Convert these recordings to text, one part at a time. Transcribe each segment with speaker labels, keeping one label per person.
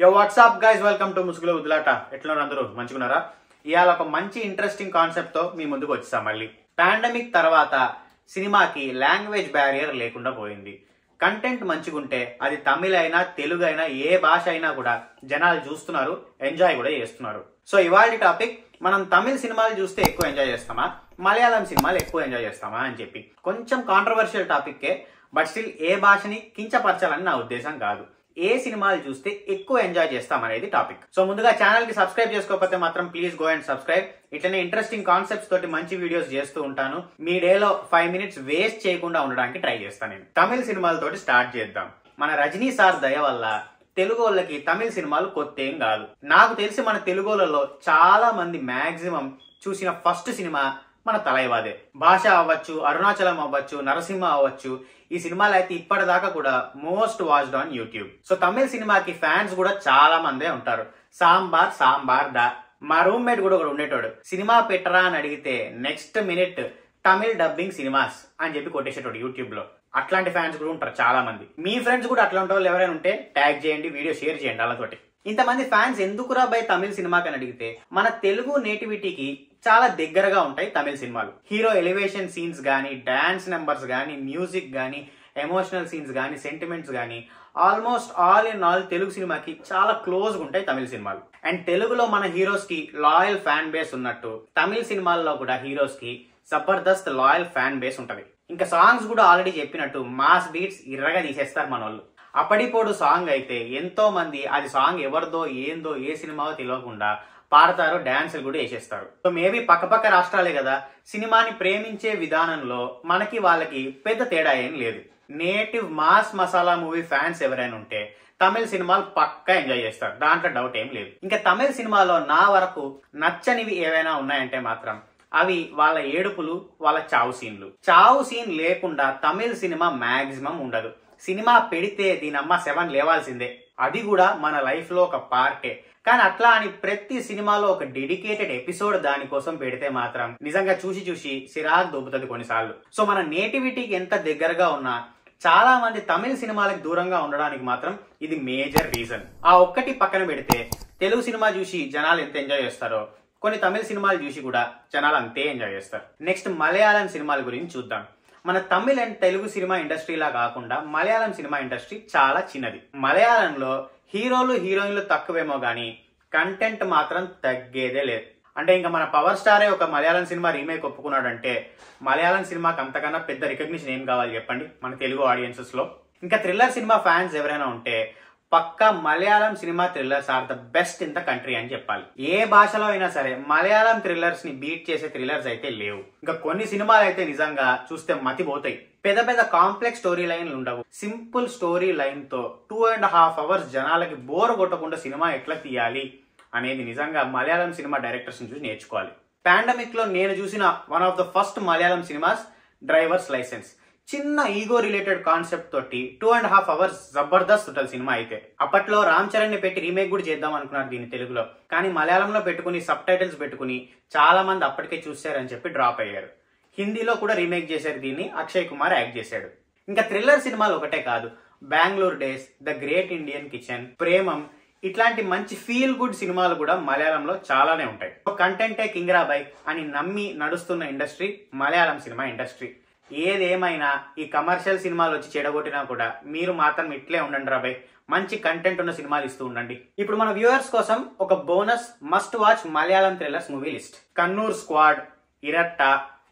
Speaker 1: యో WhatsApp guys welcome to ముసుగులో వదిలాట ఎట్లా అందరూ మంచుకున్నారా ఇవాళ ఒక మంచి ఇంట్రెస్టింగ్ కాన్సెప్ట్ తో మీ ముందుకు వచ్చేసాం మళ్ళీ పాండమిక్ తర్వాత సినిమాకి లాంగ్వేజ్ బ్యారియర్ లేకుండా పోయింది కంటెంట్ మంచిగుంటే అది తమిళ అయినా తెలుగు అయినా ఏ భాష అయినా కూడా జనాలు చూస్తున్నారు ఎంజాయ్ కూడా చేస్తున్నారు సో ఇవాళ టాపిక్ మనం తమిళ సినిమాలు చూస్తే ఎక్కువ ఎంజాయ్ చేస్తామా మలయాళం సినిమాలు ఎక్కువ ఎంజాయ్ చేస్తామా అని చెప్పి కొంచెం కాంట్రవర్షియల్ టాపిక్కే బట్ స్టిల్ ఏ భాషని కించపరచాలని నా ఉద్దేశం కాదు ఏ సినిమాలు చూస్తే ఎక్కువ ఎంజాయ్ చేస్తాం అనేది టాపిక్ సో ముందుగా ఛానల్ కి సబ్స్క్రైబ్ చేసుకోకపోతే మాత్రం ప్లీజ్ గో అండ్ సబ్స్క్రైబ్ ఇట్లనే ఇంట్రెస్టింగ్ కాన్సెప్ట్స్ తోటి మంచి వీడియోస్ చేస్తూ ఉంటాను మీ డేలో ఫైవ్ మినిట్స్ వేస్ట్ చేయకుండా ఉండడానికి ట్రై చేస్తాను నేను తమిళ సినిమాలతోటి స్టార్ట్ చేద్దాం మన రజనీ సార్ దయ వల్ల తెలుగు వాళ్ళకి తమిళ సినిమాలు కొత్త ఏం కాదు నాకు తెలిసి మన తెలుగు వాళ్ళలో చాలా మంది మాక్సిమం చూసిన ఫస్ట్ సినిమా మన తలైవాదే భాష అవ్వచ్చు అరుణాచలం అవ్వచ్చు నరసింహ అవ్వచ్చు ఈ సినిమాలు అయితే ఇప్పటిదాకా కూడా most watched on YouTube so తమిళ సినిమాకి ఫ్యాన్స్ కూడా చాలా మందే ఉంటారు సాంబార్ సాంబార్ దా మా రూమ్మేట్ కూడా ఒకడు ఉండేటోడు సినిమా పెట్టరా అని అడిగితే next minute Tamil dubbing cinemas అని చెప్పి కొట్టేసేటోడు యూట్యూబ్ లో అట్లాంటి ఫ్యాన్స్ కూడా ఉంటారు చాలా మంది మీ ఫ్రెండ్స్ కూడా అట్లాంటి వాళ్ళు ఎవరైనా ఉంటే ట్యాగ్ చేయండి వీడియో షేర్ చేయండి వాళ్ళతోటి ఇంతమంది ఫ్యాన్స్ ఎందుకురా బై తమిళ సినిమాకి అని అడిగితే మన తెలుగు నేటివిటీకి చాలా దగ్గరగా ఉంటాయి తమిళ సినిమాలు హీరో ఎలివేషన్ సీన్స్ గానీ డాన్స్ నెంబర్స్ గానీ మ్యూజిక్ గానీ ఎమోషనల్ సీన్స్ గానీ సెంటిమెంట్స్ గానీ almost all in all Telugu సినిమాకి చాలా క్లోజ్ ఉంటాయి తమిళ సినిమాలు అండ్ తెలుగులో మన హీరోస్ కి లాయల్ ఫ్యాన్ బేస్ ఉన్నట్టు తమిళ సినిమాల్లో కూడా హీరోస్ కి జబర్దస్త్ లాయల్ ఫ్యాన్ బేస్ ఉంటది ఇంకా సాంగ్స్ కూడా ఆల్రెడీ చెప్పినట్టు మాస్ బీట్స్ ఇర్రగా తీసేస్తారు మన వాళ్ళు అప్పటిపోడు సాంగ్ అయితే ఎంతో మంది అది సాంగ్ ఎవరిదో ఏందో ఏ సినిమాలో తెలియకుండా పాడతారు డాన్సులు కూడా వేసేస్తారు సో మేబీ పక్కపక్క రాష్ట్రాలే కదా సినిమాని ప్రేమించే విధానంలో మనకి వాళ్ళకి పెద్ద తేడా ఏం లేదు native mass masala movie fans ఎవరైనా ఉంటే తమిళ సినిమాలు పక్కా ఎంజాయ్ చేస్తారు దాంట్లో డౌట్ ఏం లేదు ఇంకా తమిళ సినిమాలో నా వరకు నచ్చనివి ఏవైనా ఉన్నాయంటే మాత్రం అవి వాళ్ళ ఏడుపులు వాళ్ళ చావు సీన్లు చావు సీన్ లేకుండా తమిళ సినిమా మాక్సిమం ఉండదు సినిమా పెడితే దీనమ్మ సెవెన్ లేవాల్సిందే అది కూడా మన లైఫ్ లో ఒక పార్టే కానీ అట్లా అని ప్రతి సినిమాలో ఒక డెడికేటెడ్ ఎపిసోడ్ దానికోసం పెడితే మాత్రం నిజంగా చూసి చూసి సిరాగ్ దొబ్బుతుంది కొన్నిసార్లు సో మన నేటివిటీకి ఎంత దగ్గరగా ఉన్నా చాలా మంది తమిళ సినిమాలకు దూరంగా ఉండడానికి మాత్రం ఇది మేజర్ రీజన్ ఆ ఒక్కటి పక్కన పెడితే తెలుగు సినిమా చూసి జనాలు ఎంత ఎంజాయ్ చేస్తారో కొన్ని తమిళ సినిమాలు చూసి కూడా జనాలు అంతే ఎంజాయ్ చేస్తారు నెక్స్ట్ మలయాళం సినిమాల గురించి చూద్దాం మన తమిళ అండ్ తెలుగు సినిమా ఇండస్ట్రీలా కాకుండా మలయాళం సినిమా ఇండస్ట్రీ చాలా చిన్నది మలయాళంలో హీరోలు హీరోయిన్లు తక్కువేమో గానీ కంటెంట్ మాత్రం తగ్గేదే లేదు అంటే ఇంకా మన పవర్ స్టారే ఒక మలయాళం సినిమా రీమేక్ ఒప్పుకున్నాడంటే మలయాళం సినిమాకి అంతకన్నా పెద్ద రికగ్నిషన్ ఏం కావాలి చెప్పండి మన తెలుగు ఆడియన్సెస్ లో ఇంకా థ్రిల్లర్ సినిమా ఫ్యాన్స్ ఎవరైనా ఉంటే పక్కా Malayalam cinema thrillers are the best in the country అని చెప్పాలి ఏ భాషలో అయినా సరే మలయాళం థ్రిల్లర్స్ ని బీట్ చేసే థ్రిల్లర్స్ అయితే లేవు ఇంకా కొన్ని సినిమాలు అయితే నిజంగా చూస్తే మతిపోతాయి పెద్ద పెద్ద కాంప్లెక్స్ స్టోరీ లైన్లు ఉండవు సింపుల్ స్టోరీ లైన్ తో టూ అండ్ హాఫ్ అవర్స్ జనాలకి బోర్ కొట్టకుండా సినిమా ఎట్లా తీయాలి అనేది నిజంగా మలయాళం సినిమా డైరెక్టర్స్ చూసి నేర్చుకోవాలి పాండమిక్ లో నేను చూసిన one of the first Malayalam cinemas drivers license చిన్న ఈగో రిలేటెడ్ కాన్సెప్ట్ తోటి టూ అండ్ హాఫ్ అవర్స్ జబర్దస్త్ ఉంటుంది సినిమా అయితే అప్పట్లో రామ్ చరణ్ ని పెట్టి రీమేక్ కూడా చేద్దాం అనుకున్నారు దీన్ని తెలుగులో కానీ మలయాళంలో పెట్టుకుని సబ్ టైటిల్స్ పెట్టుకుని చాలా మంది అప్పటికే చూశారని చెప్పి డ్రాప్ అయ్యారు హిందీలో కూడా రీమేక్ చేశారు దీన్ని అక్షయ్ కుమార్ యాక్ట్ చేశాడు ఇంకా థ్రిల్లర్ సినిమాలు ఒకటే కాదు Bengaluru days the great Indian kitchen Premam ఇట్లాంటి మంచి ఫీల్ గుడ్ సినిమాలు కూడా మలయాళంలో చాలానే ఉంటాయి కంటెంటే కింగ్రాబాయ్ అని నమ్మి నడుస్తున్న ఇండస్ట్రీ మలయాళం సినిమా ఇండస్ట్రీ ఏదేమైనా ఈ కమర్షియల్ సినిమాలు వచ్చి చెడగొట్టినా కూడా మీరు మాత్రం ఇట్లే ఉండండి రాబాయ్ మంచి కంటెంట్ ఉన్న సినిమాలు ఇస్తూ ఉండండి ఇప్పుడు మన వ్యూవర్స్ కోసం ఒక bonus must watch Malayalam thrillers movie list Kannur squad Iratta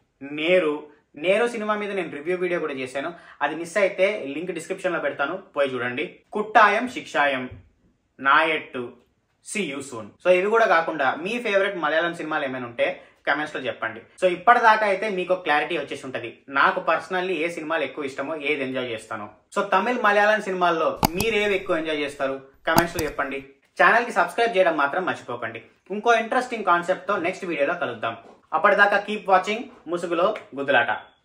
Speaker 1: Neru Neru cinema మీద నేను రివ్యూ వీడియో కూడా చేశాను అది మిస్ అయితే లింక్ డిస్క్రిప్షన్ లో పెడతాను పోయి చూడండి Kuttavum Shikshayum Nayattu see you soon so ఇవి కూడా కాకుండా మీ ఫేవరెట్ మలయాళం సినిమాలు ఏమైనా ఉంటే కమెంట్స్ లో చెప్పండి సో ఇప్పటిదాకా అయితే మీకు క్లారిటీ వచ్చేసి ఉంటది నాకు పర్సనల్లీ ఏ సినిమాలు ఎక్కువ ఇష్టమో ఏది ఎంజాయ్ చేస్తాను సో తమిళ్ మలయాళం సినిమాల్లో మీరేవి ఎక్కువ ఎంజాయ్ చేస్తారు కమెంట్స్ లో చెప్పండి ఛానల్ కి సబ్స్క్రైబ్ చేయడం మాత్రం మర్చిపోకండి ఇంకో ఇంట్రెస్టింగ్ కాన్సెప్ట్ తో నెక్స్ట్ వీడియోలో కలుద్దాం అప్పటిదాకా కీప్ వాచింగ్ ముసుగులో గుద్దులాట